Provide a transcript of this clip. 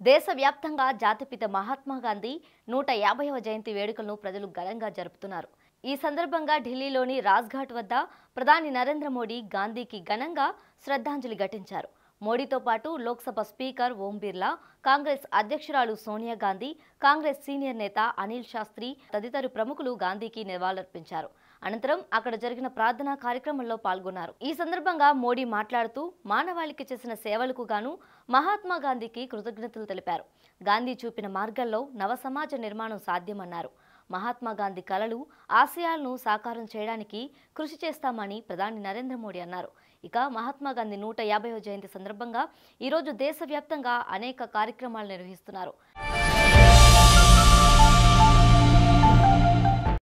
దేశవ్యాప్తంగా జాతిపిత మహాత్మా గాంధీ నూట యాభైవ జయంతి వేడుకలను ప్రజలు ఘనంగా జరుపుతున్నారు ఈ సందర్భంగా ఢిల్లీలోని రాజ్ఘాట్ వద్ద ప్రధాని నరేంద్ర మోడీ గాంధీకి ఘనంగా శ్రద్ధాంజలి ఘటించారు మోడీతో పాటు లోక్సభ స్పీకర్ ఓం బిర్లా కాంగ్రెస్ అధ్యక్షురాలు సోనియా గాంధీ కాంగ్రెస్ సీనియర్ నేత అనిల్ శాస్త్రి తదితర ప్రముఖులు గాంధీకి నివాళులర్పించారు అనంతరం అక్కడ జరిగిన ప్రార్థనా కార్యక్రమంలో పాల్గొన్నారు ఈ సందర్భంగా మోడీ మాట్లాడుతూ మానవాళికి చేసిన సేవలకు గాను మహాత్మా గాంధీకి కృతజ్ఞతలు తెలిపారు గాంధీ చూపిన మార్గంలో నవ సమాజ నిర్మాణం సాధ్యమన్నారు మహాత్మా గాంధీ కలలు ఆశయాలను సాకారం చేయడానికి కృషి చేస్తామని ప్రధాని నరేంద్ర మోడీ అన్నారు ఇక మహాత్మా గాంధీ నూట యాభైవ జయంతి సందర్భంగా ఈరోజు దేశవ్యాప్తంగా అనేక కార్యక్రమాలు నిర్వహిస్తున్నారు